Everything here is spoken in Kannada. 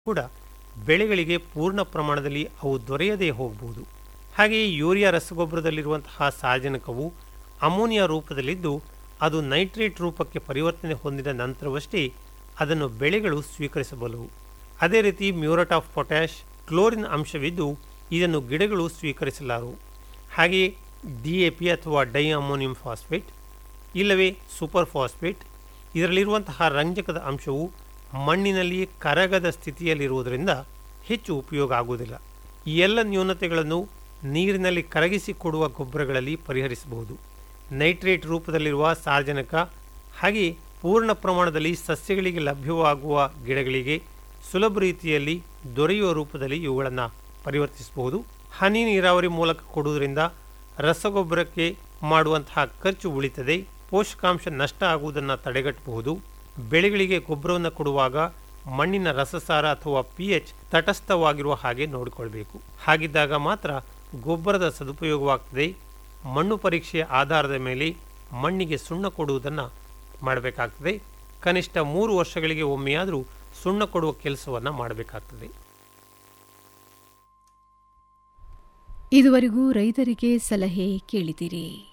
ಕೂಡ ಬೆಳೆಗಳಿಗೆ ಪೂರ್ಣ ಪ್ರಮಾಣದಲ್ಲಿ ಅವು ದೊರೆಯದೇ ಹೋಗಬಹುದು ಹಾಗೆಯೇ ಯೂರಿಯಾ ರಸಗೊಬ್ಬರದಲ್ಲಿರುವಂತಹ ಸಾರಜನಕವು ಅಮೋನಿಯಾ ರೂಪದಲ್ಲಿದ್ದು ಅದು ನೈಟ್ರೇಟ್ ರೂಪಕ್ಕೆ ಪರಿವರ್ತನೆ ಹೊಂದಿದ ನಂತರವಷ್ಟೇ ಅದನ್ನು ಬೆಳೆಗಳು ಸ್ವೀಕರಿಸಬಲ್ಲವು ಅದೇ ರೀತಿ ಮ್ಯೂರಟ್ ಆಫ್ ಪೊಟ್ಯಾಷ್ ಕ್ಲೋರಿನ್ ಅಂಶವಿದ್ದು ಇದನ್ನು ಗಿಡಗಳು ಸ್ವೀಕರಿಸಲಾರವು ಹಾಗೆಯೇ ಡಿ ಎ ಪಿ ಅಥವಾ ಡೈ ಅಮೋನಿಯಂ ಫಾಸ್ಫೇಟ್ ಇಲ್ಲವೇ ಸೂಪರ್ ಫಾಸ್ಫೇಟ್ ಇದರಲ್ಲಿರುವಂತಹ ರಂಜಕದ ಅಂಶವು ಮಣ್ಣಿನಲ್ಲಿ ಕರಗದ ಸ್ಥಿತಿಯಲ್ಲಿರುವುದರಿಂದ ಹೆಚ್ಚು ಉಪಯೋಗ ಆಗುವುದಿಲ್ಲ ಈ ಎಲ್ಲ ನ್ಯೂನತೆಗಳನ್ನು ನೀರಿನಲ್ಲಿ ಕರಗಿಸಿ ಕೊಡುವ ಗೊಬ್ಬರಗಳಲ್ಲಿ ಪರಿಹರಿಸಬಹುದು ನೈಟ್ರೇಟ್ ರೂಪದಲ್ಲಿರುವ ಸಾರಜನಕ ಹಾಗೆ ಪೂರ್ಣ ಪ್ರಮಾಣದಲ್ಲಿ ಸಸ್ಯಗಳಿಗೆ ಲಭ್ಯವಾಗುವ ಗಿಡಗಳಿಗೆ ಸುಲಭ ರೀತಿಯಲ್ಲಿ ದೊರೆಯುವ ರೂಪದಲ್ಲಿ ಇವುಗಳನ್ನು ಪರಿವರ್ತಿಸಬಹುದು ಹನಿ ನೀರಾವರಿ ಮೂಲಕ ಕೊಡುವುದರಿಂದ ರಸಗೊಬ್ಬರಕ್ಕೆ ಮಾಡುವಂತಹ ಖರ್ಚು ಉಳಿತದೆ ಪೋಷಕಾಂಶ ನಷ್ಟ ಆಗುವುದನ್ನು ತಡೆಗಟ್ಟಬಹುದು ಬೆಳೆಗಳಿಗೆ ಗೊಬ್ಬರವನ್ನು ಕೊಡುವಾಗ ಮಣ್ಣಿನ ರಸಸಾರ ಅಥವಾ ಪಿ ಎಚ್ ತಟಸ್ಥವಾಗಿರುವ ಹಾಗೆ ನೋಡಿಕೊಳ್ಬೇಕು ಹಾಗಿದ್ದಾಗ ಮಾತ್ರ ಗೊಬ್ಬರದ ಸದುಪಯೋಗವಾಗ್ತದೆ ಮಣ್ಣು ಪರೀಕ್ಷೆಯ ಆಧಾರದ ಮೇಲೆ ಮಣ್ಣಿಗೆ ಸುಣ್ಣ ಕೊಡುವುದನ್ನು ಮಾಡಬೇಕಾಗ್ತದೆ ಕನಿಷ್ಠ ಮೂರು ವರ್ಷಗಳಿಗೆ ಒಮ್ಮೆಯಾದರೂ ಸುಣ್ಣ ಕೊಡುವ ಕೆಲಸವನ್ನು ಮಾಡಬೇಕಾಗ್ತದೆ ಇದುವರೆಗೂ ರೈತರಿಗೆ ಸಲಹೆ ಕೇಳಿದಿರಿ